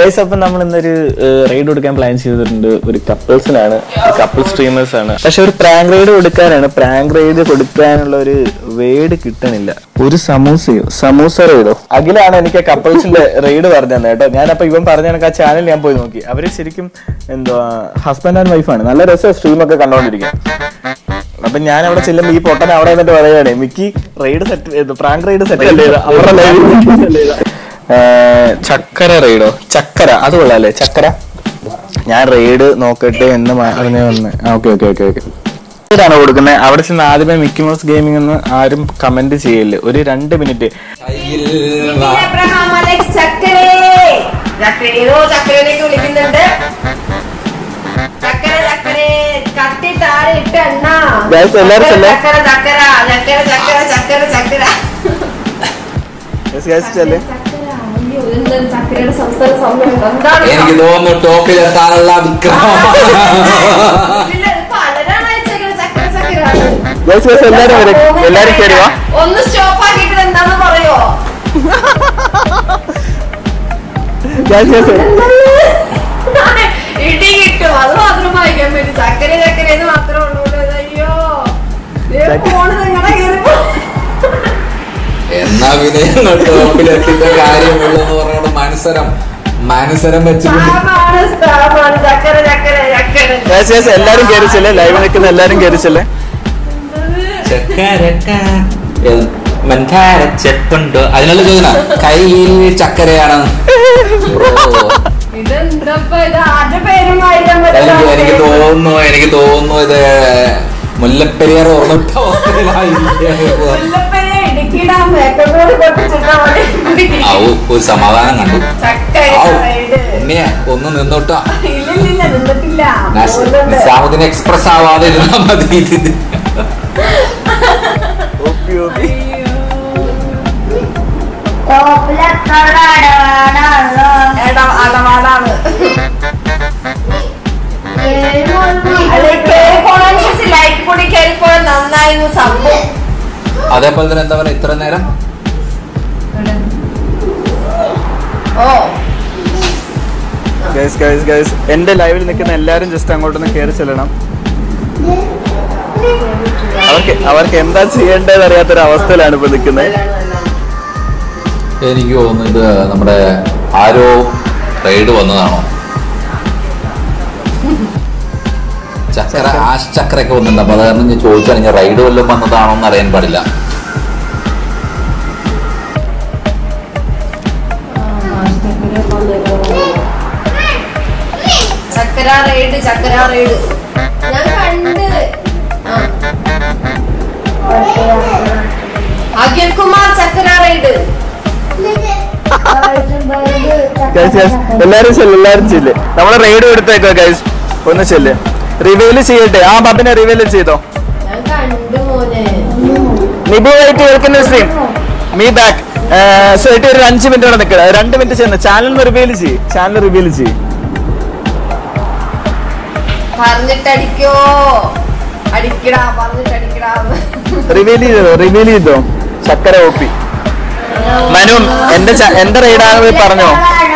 Guys അപ്പം നമ്മൾ ഇന്നൊരു റൈഡ് കൊടുക്കാൻ പ്ലാൻ ചെയ്തിട്ടുണ്ട് ഒരു കപ്പിൾസിനാണ് കപ്പിൾ സ്ട്രീമേഴ്സ് ആണ് പക്ഷെ ഒരു പ്രാങ്ക് റൈഡ് കൊടുക്കാനാണ് പ്രാങ്ക് റൈഡ് കൊടുക്കാനുള്ള ഒരു വേഡ് കിട്ടണില്ല ഒരു സമൂസയോ സമൂസ റൈഡോ അഖിലാണ് എനിക്ക് കപ്പിൾസിന്റെ റൈഡ് പറഞ്ഞു തന്നെ കേട്ടോ ഞാനപ്പോ ഇവൻ പറഞ്ഞ കണക്ക് ആ ചാനൽ ഞാൻ പോയി നോക്കി അവര് ശരിക്കും എന്തുവാ ഹസ്ബൻഡ് ആൻഡ് വൈഫാണ് നല്ല രസം സ്ട്രീമൊക്കെ കണ്ടോണ്ടിരിക്കാൻ അപ്പൊ ഞാൻ അവിടെ ചെല്ലുമ്പോ ഈ പൊട്ടൻ അവിടെ വന്നിട്ട് പറയുകയാണ് Mickey raid set prank raid set അല്ലേ ഇത്? അവരുടെ ലൈവ് ചക്കര റൈഡോ ചക്കര അത് കൊള്ളാല്ലേ ചക്കര ഞാൻ റൈഡ് നോക്കട്ടെ എന്ന് പറഞ്ഞ വന്ന് ഓക്കെ ഓക്കെ ഓക്കെ ഓക്കെ ഇതാണ് കൊടുക്കുന്നത് അവിടെ ചെന്ന് ആദ്യമേ മിക്കി മൗസ് ഗെയിമിംഗ് എന്ന് ആരും കമന്റ് ചെയ്യല് ഒരു രണ്ട് മിനിറ്റ് എബ്രഹാം അലക്സ് ചക്കരേ ചക്കരയോ ചക്കരേനൊക്കെ വിളിക്കുന്നുണ്ട് ചക്കര ചക്കരേ കട്ടി താഴെ ഇട്ട് എണ്ണ Guys, എല്ലാവരും ചെല്ലേ. ചക്കര ചക്കര ചക്കര ചക്കര ചക്കര ചക്കര ചെല്ലേ ചക്കര അയ്യോ എന്താണ് ചക്കരയുടെ സംസ്ഥാന സമയം എന്താണ് എനിക്ക് തോന്നുന്നു ടോപ്പിലെത്താനുള്ള വിക്രമമാണ് ഇല്ല, ഇത് പലരാണ് അയച്ചേക്കണത് ചക്കര ചക്കര ഗൈസ് ഗൈസ് എല്ലാരും വരും എല്ലാരും കയറി വാ ഒന്ന് സ്റ്റോപ്പ് ആക്കിയിട്ട് എന്താന്ന് പറയോ ഗൈസ് ഗൈസ് ഇടി കിട്ടും അത് മാത്രം വായിക്കാൻ പറ്റും ചക്കര ചക്കര എന്ന് മാത്രമേ ഉള്ളൂ ഇത് അയ്യോ ദേ ഫോണ് നിങ്ങളെ കയറിപ്പോ എന്നാ പിന്നെ ഞങ്ങൾ ടോപ്പിലെത്തിച്ച കാര്യമുള്ളൂ എന്ന് പറഞ്ഞോണ്ട് മത്സരം മത്സരം വെച്ചിട്ടുണ്ട് സ്റ്റാമാണ് സ്റ്റാമാണ് ചക്കര ചക്കര ചക്കര ഗൈസ് ഗൈസ് എല്ലാരും കയറിച്ചല്ലേ ലൈവ് നിൽക്കുന്ന എല്ലാരും കയറിച്ചല്ലേ ചെപ്പുണ്ടോ അതിനുള്ള ചോദന കയ്യിൽ ചക്കരയാണ് ബ്രോ ഇതെന്താ ഇത് ആരുടെ പേരും വായിക്കാൻ എനിക്ക് എനിക്ക് പറ്റില്ല തോന്നുന്നു എനിക്ക് തോന്നുന്നു ഇത് മുല്ലപ്പെരിയാർ ഓർമ്മിട്ട അവസ്ഥയിലായിരിക്കും. മുല്ലപ്പനെ ഇടുക്കിടാ മേക്കോട് പൊട്ടിച്ചിട്ടാ മതി ഔ ഒരു സമാധാനം കണ്ടു ചക്കര ഔ റൈഡ്. ഉണ്ണിയെ ഒന്ന് നിന്നോട്ടാ ഇല്ലില്ലില്ല നിന്നിട്ടില്ല പോകുന്നുണ്ട്. നിസാമുദ്ദീൻ എക്സ്പ്രസ് ആവാതെ ഇരുന്നാ മതി ഇത് ഓക്കെ ഓക്കെ എടാ, അടവാടാണ്. അല്ല, ഈ കേറിപ്പോണതിനനുസരിച്ച് ലൈറ്റ് കൂടി കേറിപ്പോയാൽ നന്നായിരുന്നു സംഭവം അതേപോലെ തന്നെ എന്താ പറയാ ഇത്ര നേരം ഓ ഗൈസ് ഗൈസ് ഗൈസ് എന്റെ ലൈവിൽ നിൽക്കുന്ന എല്ലാരും ജസ്റ്റ് അങ്ങോട്ടൊന്ന് കയറി ചെല്ലണം അവർക്ക് അവർക്ക് എന്താ ചെയ്യേണ്ടത് അറിയാത്തൊരു അവസ്ഥയിലാണ് ഇപ്പൊ നിൽക്കുന്നത് എനിക്ക് തോന്നുന്നു ഇത് നമ്മുടെ ആരോ റൈഡ് വന്നതാണോ ചക്കര ആശ് ചക്കരയൊക്കെ വന്നിട്ടുണ്ട് അപ്പൊ അത് കാരണം ഞാൻ ചോദിച്ചാൽ ഞാൻ റൈഡ് വല്ലതും വന്നതാണോ എന്ന് അറിയാൻ പാടില്ല ചക്കര റൈഡ് ചക്കര റൈഡ് ഞാൻ കണ്ട് ആ. അഖിൽ കുമാർ ചക്കര റൈഡ് ഗൈസ് ഗൈസ് എല്ലാരും ചെല്ല് എല്ലാരും ചെല്ല് നമ്മളെ റൈഡ് കൊടുത്തേക്കോ ഗൈസ് ഒന്ന് ചെല്ല് റിവീൽ ചെയ്യട്ടെ ആ ബബിനെ റിവീൽ ചെയ്തോ ഞാൻ കണ്ടു മോനെ നിബു ആയിട്ട് കേൾക്കുന്ന സ്ട്രീം മീ ബാക്ക് സേട്ട് ഒരു അഞ്ച് മിനിറ്റ് കൂടെ നിൽക്കണം രണ്ട് മിനിറ്റ് ചെന്ന് ചാനൽ റിവീൽ ചെയ്യ് ചാനൽ റിവീൽ ചെയ്യ് പറഞ്ഞിട്ടടിക്കോ അടിക്കടാ പറഞ്ഞിട്ടടിക്കടാ റിവീൽ ചെയ്തോ റിവീൽ ചെയ്തോ ചക്കര ഓപ്പി മനു എന്റെ ച- എന്റെ റൈഡാണ് പോയി പറഞ്ഞോ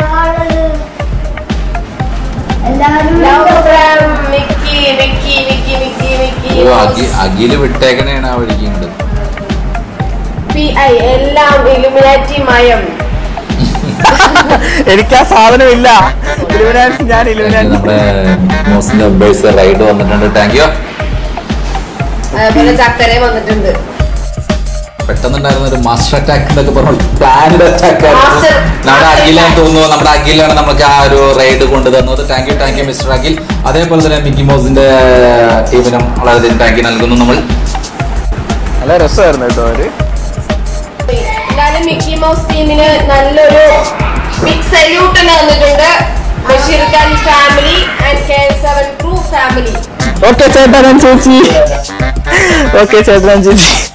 love from Mickey Mickey Mickey Mickey Mickey ഓ അഖി- അഖില് വിട്ടേക്കണേണ് ആ വിളിക്കുന്നുണ്ട് പി ഐ എല്ലാം ഇലുമിനാറ്റി മയം എനിക്ക് ആ സാധനം ഇല്ല ഇലുമിനാറ്റി ഞാൻ ഇലുമിനാറ്റി നമ്മുടെ മോസിന്റെ മെമ്പേഴ്സ് റൈഡ് വന്നിട്ടുണ്ട് താങ്ക് യു അതേപോലെ ചക്കര വന്നിട്ടുണ്ട് പെട്ടെന്നുണ്ടായിരുന്ന ഒരു മാസ്റ്റർ അറ്റാക്ക് എന്നൊക്കെ പറഞ്ഞു പ്ലാൻഡ് അറ്റാക്ക് Master- നമ്മുടെ master അഖിലാന്ന് attack. തോന്നുന്നു നമ്മുടെ അഖിലാണ് നമുക്ക് ആ ഒരു റൈഡ് കൊണ്ടു തന്നത് thank you thank you mister Akhil അതേപോലെ തന്നെ മിക്കി മോസിന്റെ ടീമിനും വളരെയധികം താങ്ക് യു നൽകുന്നു നമ്മൾ നല്ല രസമായിരുന്നു കേട്ടോ അവര് എന്നാലും മിക്കി മൗസ് ടീമിന് നല്ലൊരു ബിഗ് സല്യൂട്ട് തന്നിട്ടുണ്ട് Basheer Khan family and K seven crew family okay ചേട്ടൻ ചേച്ചി ഓക്കെ ചേട്ടൻ ചേച്ചി